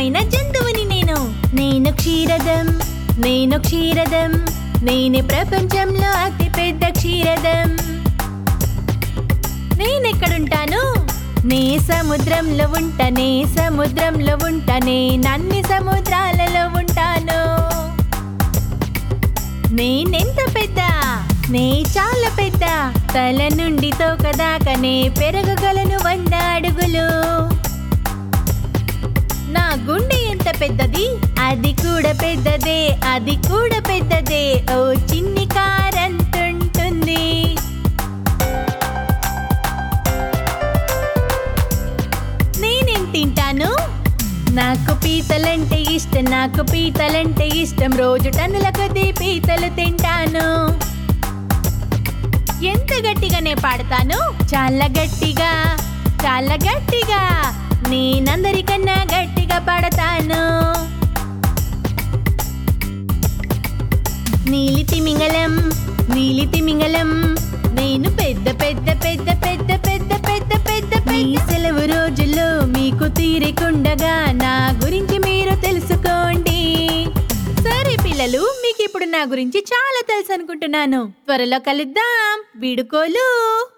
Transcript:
అందమైన జంతువుని నేను నేను క్షీరదం నేను క్షీరదం నేనే ప్రపంచంలో అతి పెద్ద క్షీరదం నేనెక్కడుంటాను నే సముద్రంలో ఉంటా నే సముద్రంలో ఉంటా నేనన్ని సముద్రాలలో ఉంటాను నేనెంత పెద్ద నే చాలా పెద్ద తల నుండి తోక దాకా నే పెరగగలను వంద అడుగులు నా గుండె ఎంత పెద్దది అది కూడా పెద్దదే అది కూడా పెద్దదే ఓ చిన్ని కారంతుంటుంది నేనేం తింటాను నాకు పీతలంటే ఇష్టం నాకు పీతలంటే ఇష్టం రోజు టన్నుల కొద్దీ పీతలు తింటాను ఎంత గట్టిగానే పాడతాను చాలా గట్టిగా చాలా గట్టిగా నేనందరికన్నా గట్టిగా పాడతాను నీలి తిమింగలం నీలి తిమింగలం నేను పెద్ద పెద్ద పెద్ద పెద్ద పెద్ద పెద్ద పెద్ద పెద్ద సెలవు రోజుల్లో మీకు తీరికుండగా నా గురించి మీరు తెలుసుకోండి సరే పిల్లలు మీకు ఇప్పుడు నా గురించి చాలా తెలుసు అనుకుంటున్నాను త్వరలో కలుద్దాం వీడుకోలు